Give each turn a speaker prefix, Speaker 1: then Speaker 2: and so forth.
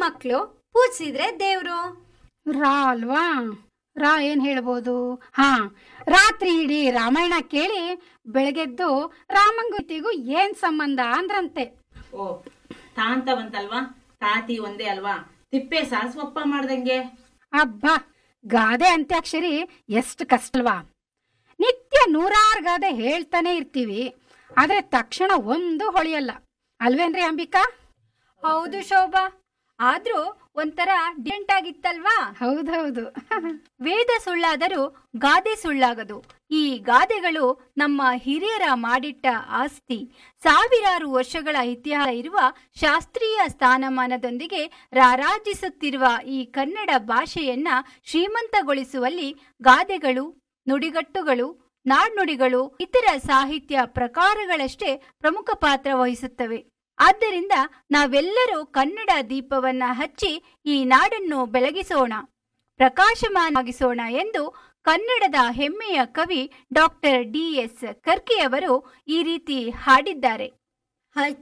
Speaker 1: ಮಕ್ಕಳು ಪೂಜಿಸಿದ್ರೆ ದೇವ್ರು
Speaker 2: ರಾ ಅಲ್ವಾ ರಾ ಏನ್ ಹೇಳ್ಬೋದು ಹಾ ರಾತ್ರಿ ಇಡೀ ರಾಮಾಯಣ ಕೇಳಿ ಬೆಳಗ್ಗೆದ್ದು ರಾಮಂಗುತಿಗೂ ಏನ್ ಸಂಬಂಧ ಅಂದ್ರಂತೆ
Speaker 3: ಓ ತಾ ಅಂತ ಬಂತಲ್ವಾ ತಾತಿ ಒಂದೇ ಅಲ್ವಾ ತಿಪ್ಪೆ ಸಾಸ್ವಪ್ಪ ಮಾಡ್ದಂಗೆ
Speaker 2: ಅಬ್ಬಾ ಗಾದೆ ಅಂತ್ಯಾಕ್ಷರಿ ಎಷ್ಟು ಕಷ್ಟಲ್ವಾ ನಿತ್ಯ ನೂರಾರು ಗಾದೆ ಹೇಳ್ತಾನೆ ಇರ್ತೀವಿ ಆದ್ರೆ ತಕ್ಷಣ ಒಂದು ಹೊಳೆಯಲ್ಲ ಅಲ್ವೇನ್ರಿ ಅಂಬಿಕಾ
Speaker 1: ಹೌದು ಶೋಭಾ ಆದ್ರೂ ಒಂಥರ ಡಿಫೆಂಟ್ ಆಗಿತ್ತಲ್ವಾ
Speaker 2: ಹೌದೌದು
Speaker 1: ವೇದ ಸುಳ್ಳಾದರೂ ಗಾದೆ ಸುಳ್ಳಾಗದು ಈ ಗಾದೆಗಳು ನಮ್ಮ ಹಿರಿಯರ ಮಾಡಿಟ್ಟ ಆಸ್ತಿ ಸಾವಿರಾರು ವರ್ಷಗಳ ಇತಿಹಾಸ ಇರುವ ಶಾಸ್ತ್ರೀಯ ಸ್ಥಾನಮಾನದೊಂದಿಗೆ ರಾರಾಜಿಸುತ್ತಿರುವ ಈ ಕನ್ನಡ ಭಾಷೆಯನ್ನ ಶ್ರೀಮಂತಗೊಳಿಸುವಲ್ಲಿ ಗಾದೆಗಳು ನುಡಿಗಟ್ಟುಗಳು ನಾಡ್ನುಡಿಗಳು ಇತರ ಸಾಹಿತ್ಯ ಪ್ರಕಾರಗಳಷ್ಟೇ ಪ್ರಮುಖ ಪಾತ್ರ ವಹಿಸುತ್ತವೆ ಆದ್ದರಿಂದ ನಾವೆಲ್ಲರೂ ಕನ್ನಡ ದೀಪವನ್ನ ಹಚ್ಚಿ ಈ ನಾಡನ್ನು ಬೆಳಗಿಸೋಣ ಪ್ರಕಾಶಮಾನವಾಗಿಸೋಣ ಎಂದು ಕನ್ನಡದ ಹೆಮ್ಮೆಯ ಕವಿ ಡಾಕ್ಟರ್ ಡಿ ಎಸ್ ಕರ್ಕಿಯವರು ಈ ರೀತಿ ಹಾಡಿದ್ದಾರೆ